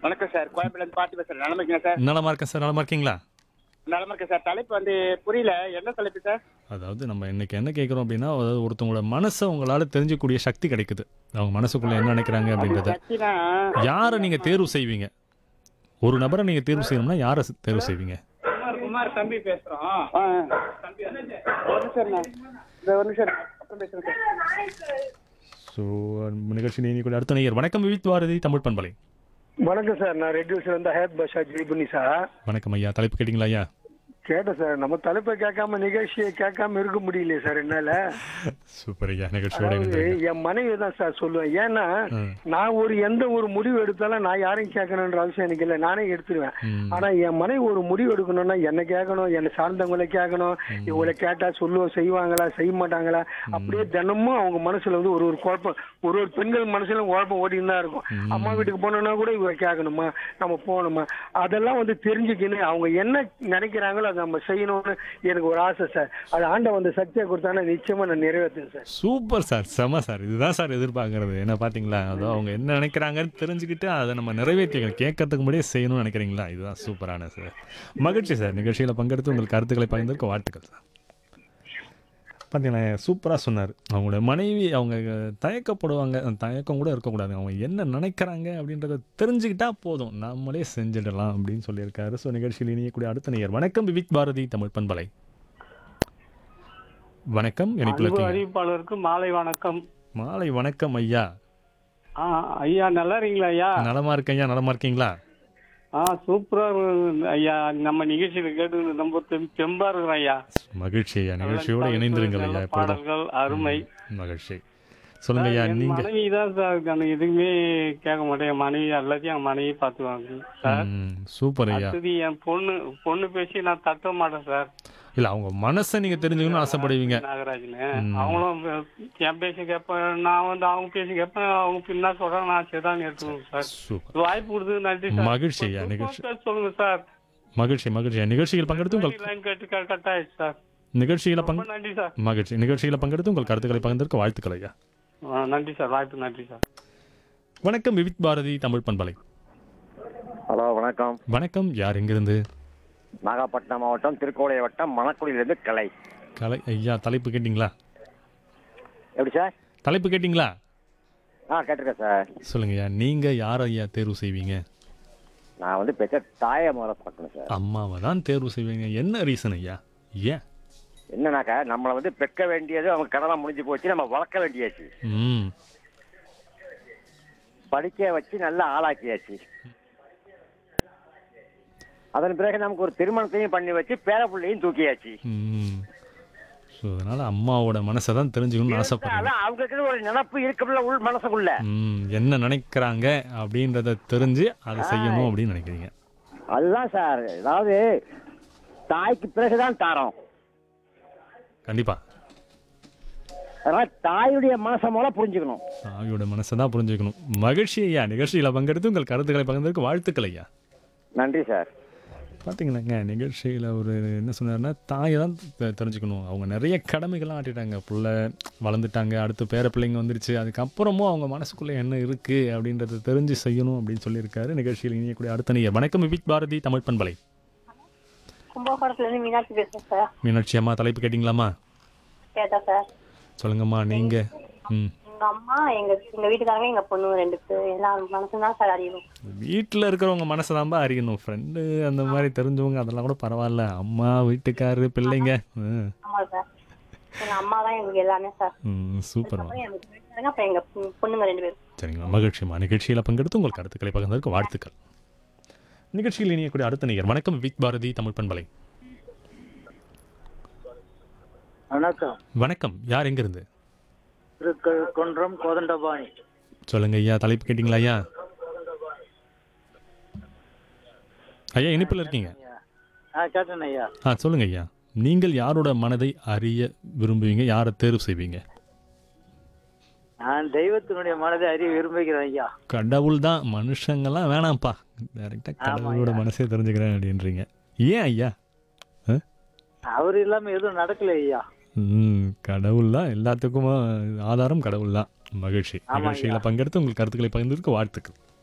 வணக்கம் சார் கோயம்பேடு பாட்டி பேசுறேன் நலமா இருக்கீங்க சார் நலமா இருக்கேன் சார் நலமா இருக்கீங்களா நலமா இருக்கேன் சார் தலைப்பு வந்து புரியல என்ன தலைப்பு சார் அதாவது நம்ம இன்னைக்கு என்ன கேட்குறோம் அப்படின்னா அதாவது ஒருத்தவங்களோட மனசை உங்களால் தெரிஞ்சக்கூடிய சக்தி கிடைக்குது அவங்க மனசுக்குள்ள என்ன நினைக்கிறாங்க அப்படின்றத சக்தினா யாரை நீங்கள் தேர்வு செய்வீங்க ஒரு நபரை நீங்கள் தேர்வு செய்யணும்னா யாரை சி- தேர்வு செய்வீங்க குமார் குமார் தம்பி பேசுறோம் ஆ, ஒரு நிமிஷம் இருங்க. இந்த ஒரு நிமிஷம் இருங்க. அப்புறம் பேசுறேன் சார் ஸோ நிகழ்ச்சி நீ அடுத்த நேயர் வணக்கம் விவித் பாரதி தமிழ் பண்பலை வணக்கம் சார் நான் ரெட் ஹில்ஸ்ல இருந்து ஹயத் பாஷா ஜெய்புனி சார் வணக்கம் ஐயா தலைப்பு கேட்டிங்களா ஐயா கேட்டேன் சார் நம்ம தலைப்பை கேட்காம நிகழ்ச்சியை கேட்காம இருக்க முடியலையே சார் என்னால சூப்பர் ஐயா நிகழ்ச்சியோட அதாவது இணைந்திருங்க. என் மனைவி தான் சார் சொல்லுவேன் ஏன்னா ம். நான் ஒரு எந்த ஒரு முடிவு எடுத்தாலும் நான் யாரையும் கேட்கணுன்ற அவசியம் எனக்கு இல்லை நானே எடுத்துருவேன் ம். ஆனா என் மனைவி ஒரு முடிவு எடுக்கணும்னா என்ன கேட்கணும் என்னை சார்ந்தவங்களை கேட்கணும் இவங்களை கேட்டா சொல்லுவோம் செய்வாங்களா செய்ய மாட்டாங்களா அப்படியே தினமும் அவங்க மனசுல வந்து ஒரு ஒரு குழப்பம் ஒரு ஒரு பெண்கள் மனசுல குழப்பம் ஓடின்னு தான் இருக்கும் அம்மா வீட்டுக்கு போனோம்னா கூட இவ கேட்கணுமா நம்ம போகணுமா அதெல்லாம் வந்து தெரிஞ்சுக்கணும் அவங்க என்ன நினைக்கிறாங்களோ அதை நம்ம செய்யணும்னு எனக்கு ஒரு ஆசை சார் அது ஆண்டவன் வந்து சக்தியை கொடுத்தானா நிச்சயமா நான் நிறைவேற்றுவேன் சார் சூப்பர் சார் செம சார் இதுதான் சார் எதிர்பார்க்கறது என்ன பார்த்தீங்களா அதோ அவங்க என்ன நினைக்கிறாங்கன்னு தெரிஞ்சுக்கிட்டு அதை நம்ம நிறைவேற்றிக்கணும் கேட்கறதுக்கு முன்னாடியே செய்யணும்னு நினைக்கிறீங்களா இதுதான் சூப்பரான சார் மகிழ்ச்சி சார் நிகழ்ச்சியில் பங்கெடுத்து உங்கள் கருத்துக்களை பகிர்ந்திருக்க வாழ்த்துக்கள் சார் பார்த்தீங்களா சூப்பராக சொன்னார் அவங்களோட மனைவி அவங்க தயக்கப்படுவாங்க அந்த தயக்கம் கூட இருக்கக்கூடாது அவங்க என்ன நினைக்கிறாங்க அப்படின்றத தெரிஞ்சுக்கிட்டா போதும் நம்மளே செஞ்சிடலாம் அப்படின்னு சொல்லியிருக்காரு ஸோ நிகழ்ச்சியில் இணையக்கூடிய அடுத்த நேயர் வணக்கம் விவிக் பாரதி தமிழ் பண்பலை வணக்கம் இணைப்பில் அன்பு இருக்கீங்க அறிவிப்பாளருக்கு மாலை வணக்கம் மாலை வணக்கம் ஐயா ஆ ஐயா நல்லா இருக்கீங்களா ஐயா நலமா இருக்கேன் ஐயா நலமா இருக்கீங்களா ஆ சூப்பரா இருக்கு ஐயா நம்ம நிகழ்ச்சியில கேட்டு ரொம்ப தெம்- தெம்பா இருக்கிறோம் ஐயா மகிழ்ச்சி ஐயா நிகழ்ச்சியோட இணைந்திருங்கள் ஐயா நல்ல எப்பொழுதும் பாடல்கள் அருமை மகிழ்ச்சி சொல்லுங்க ஐயா என் நீங்க மனைவி தான் சார் நான் எதுவுமே கேட்க மாட்டேன் என் மனைவி எல்லாத்தையும் என் மனைவி பாத்துவாங்க சார் ம், சூப்பர் ஐயா அடுத்தது என் பொண்ணு பொண்ணு பேசி நான் தட்ட மாட்டேன் சார் இல்ல அவங்க மனசை நீங்க தெரிஞ்சுக்கணும்னு ஆசைப்படுவீங்க நாகராஜன் அவங்களும் என் பேசி கேட்பேன் நான் வந்து அவங்க பேசி கேட்பேன் அவங்க பின்னா சொல்றாங்க நான் சரிதான் எடுத்துக்கணும் சார் சூப்பர் வாய்ப்பு கொடுத்தது நன்றி சார் மகிழ்ச்சி ஐயா, நிகழ்ச்சி. சார் சொல்லுங்க சார் மகிழ்ச்சி மகிழ்ச்சி ஐயா. நிகழ்ச்சியில் பங்கெடுத்து உங்கள் லைன் கேட்டு கட் கட் ஆயிடுச்சு சார் நிகழ்ச்சியில ரொம்ப பங்கு நன்றி சார் மகிழ்ச்சி நிகழ்ச்சியில பங்கெடுத்து உங்கள் கருத்துக்களை பகிர்ந்திருக்க வாழ்த்துக்கள் ஐயா ஆ, நன்றி சார் வாய்ப்பு நன்றி சார் வணக்கம் விவித் பாரதி தமிழ் பண்பலை ஹலோ வணக்கம் வணக்கம் யார் எங்கிருந்து நாகப்பட்டினம் மாவட்டம் திருக்கோளை வட்டம் மணக்குடியிலிருந்து கலை கலை ஐயா தலைப்பு கேட்டிங்களா எப்படி சார் தலைப்பு கேட்டிங்களா ஆ கேட்டிருக்கேன் சார் சொல்லுங்க ஐயா நீங்க யார் ஐயா தேர்வு செய்வீங்க நான் வந்து பெற்ற தாயை முதல்ல பார்க்கணும் சார் அம்மாவை தான் தேர்வு செய்வீங்க என்ன ரீசன் ஐயா ஏன் என்னன்னாக்கா நம்மளை வந்து பெக்க வேண்டியது அவங்க கடமை முடிஞ்சு போச்சு நம்ம வளர்க்க வேண்டியாச்சு ம் படிக்க வச்சு நல்லா ஆளாக்கியாச்சு அதன் பிறகு நமக்கு ஒரு திருமணத்தையும் பண்ணி வச்சு பேர பிள்ளையும் தூக்கியாச்சு ம் ஸோ அதனால் அம்மாவோட மனசை தான் தெரிஞ்சுக்கணும்னு ஆசைப்படுறேன் அதான் அவங்களுக்கு ஒரு நினப்பு இருக்குல்ல உள் மனசுக்குள்ள ம் என்ன நினைக்கிறாங்க அப்படின்றத தெரிஞ்சு அதை செய்யணும் அப்படின்னு நினைக்கிறீங்க அதுதான் சார் அதாவது தாய்க்கு பிறகுதான் தாரம் கண்டிப்பாக அதனால தாயுடைய மனசை மூலம் புரிஞ்சுக்கணும் தாயோட மனசை தான் புரிஞ்சுக்கணும் மகிழ்ச்சி ஐயா நிகழ்ச்சியில் பங்கெடுத்து உங்கள் கருத்துக்களை பகிர்ந்ததுக்கு வாழ்த்துக்கள் ஐயா நன்றி சார் பார்த்தீங்களாங்க நிகழ்ச்சியில் ஒரு என்ன சொன்னார்னா தாயை தான் தெ- தெரிஞ்சுக்கணும் அவங்க நிறைய கடமைகள்லாம் ஆட்டிட்டாங்க புள்ள வளர்ந்துட்டாங்க அடுத்து பேர பிள்ளைங்க வந்துருச்சு அதுக்கப்புறமும் அவங்க மனசுக்குள்ளே என்ன இருக்குது அப்படின்றத தெரிஞ்சு செய்யணும் அப்படின்னு சொல்லியிருக்காரு நிகழ்ச்சியில் இணையக்கூடிய அடுத்த நேயர் வணக்கம் விபிக் பாரதி தமிழ் பண்பலை கும்பகோணத்துல இருந்து மீனாட்சி பேசுறேன் சார் மீனாட்சி அம்மா தலைப்பு கேட்டிங்களாம்மா கேட்டா சார் சொல்லுங்கம்மா நீங்கள் ம் எங்க அம்மா எங்க எங்க வீட்டுக்காரங்க எங்க பொண்ணு ரெண்டு பேர் எல்லாம் மனசு தான் சார் அறியும் வீட்டில் இருக்கிறவங்க மனசை தான்பா அறியணும் ஃப்ரெண்டு அந்த மாதிரி தெரிஞ்சவங்க அதெல்லாம் கூட பரவாயில்ல அம்மா வீட்டுக்காரு பிள்ளைங்க ம், ஆமா சார் எங்க அம்மா தான் எங்களுக்கு எல்லாமே சார் ம் சூப்பர்மா அப்புறம் எங்க வீட்டுக்காரங்க அப்புறம் எங்க பொ- பொண்ணுங்க ரெண்டு பேரும் சரிங்களா மகிழ்ச்சிமா நிகழ்ச்சியில் பங்கெடுத்து உங்கள் கருத்துக்களை பகிர்ந்ததற்கு வாழ்த்துக்கள் நிகழ்ச்சியில் இணையக்கூடிய அடுத்த நேயர் வணக்கம் விக் பாரதி தமிழ் பண்பலை வணக்கம் வணக்கம் யார் எங்கிருந்து திருக்கொன்றம் கோதண்டபாணி சொல்லுங்க ஐயா தலைப்பு கேட்டிங்களா ஐயா ஐயா இனிப்பில் இருக்கீங்க ஆ கேட்டேன் ஐயா ஆ சொல்லுங்க ஐயா நீங்கள் யாரோட மனதை அறிய விரும்புவீங்க யாரை தேர்வு செய்வீங்க நான் தெய்வத்தினுடைய மனதை அறிய விரும்புகிறேன் ஐயா கடவுள் தான் மனுஷங்கெல்லாம் வேணாம்ப்பா டைரெக்டாக கடவுளோட மனசே தெரிஞ்சுக்கிறேன் அப்படின்றீங்க ஏன் ஐயா ஆ? அவர் இல்லாம எதுவும் நடக்கல ஐயா ம் கடவுள் தான் எல்லாத்துக்கும் ஆதாரம் கடவுள் தான் மகிழ்ச்சி நிகழ்ச்சியில் பங்கெடுத்து உங்கள் கருத்துக்களை பகிர்ந்ததுக்கு வாழ்த்துக்கள்